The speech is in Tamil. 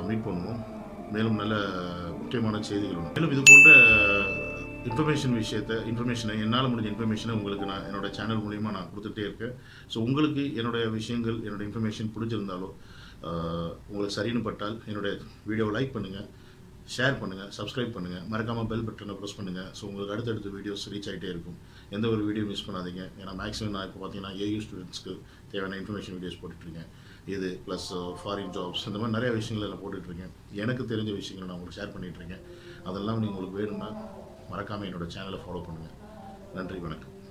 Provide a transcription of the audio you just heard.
மீட் பண்ணுவோம் மேலும் நல்ல முக்கியமான செய்திகள் வரும். மேலும் இது போன்ற இன்ஃபர்மேஷன் விஷயத்தை இன்ஃபர்மேஷனை என்னால் முடிஞ்ச இன்ஃபர்மேஷனை உங்களுக்கு நான் என்னோட சேனல் மூலிமா நான் கொடுத்துட்டே இருக்கேன் ஸோ உங்களுக்கு என்னுடைய விஷயங்கள் என்னோட இன்ஃபர்மேஷன் பிடிச்சிருந்தாலோ ஆஹ், உங்களுக்கு சரின்னு பட்டால் என்னுடைய வீடியோவை லைக் பண்ணுங்கள் ஷேர் பண்ணுங்கள் சப்ஸ்கிரைப் பண்ணுங்கள் மறக்காமல் பெல் பட்டனை ப்ரெஸ் பண்ணுங்கள் ஸோ உங்களுக்கு அடுத்தடுத்த வீடியோஸ் ரீச் ஆகிட்டே இருக்கும் எந்த ஒரு வீடியோ மிஸ் பண்ணாதீங்க ஏன்னா மேக்ஸிமம் நான் இப்போ பார்த்தீங்கன்னா ஏயூ ஸ்டூடெண்ட்ஸ்க்கு தேவையான இன்ஃபர்மேஷன் வீடியோஸ் போட்டுட்ருக்கேன் இது ப்ளஸ் ஃபாரின் ஜாப்ஸ் இந்த மாதிரி நிறைய விஷயங்களை நான் போட்டுட்ருக்கேன் எனக்கு தெரிஞ்ச விஷயங்களை நான் உங்களுக்கு ஷேர் பண்ணிகிட்ருக்கேன் அதெல்லாம் நீங்கள் உங்களுக்கு வேணும்னா மறக்காமல் என்னோட சேனலை ஃபாலோ பண்ணுங்கள் நன்றி வணக்கம்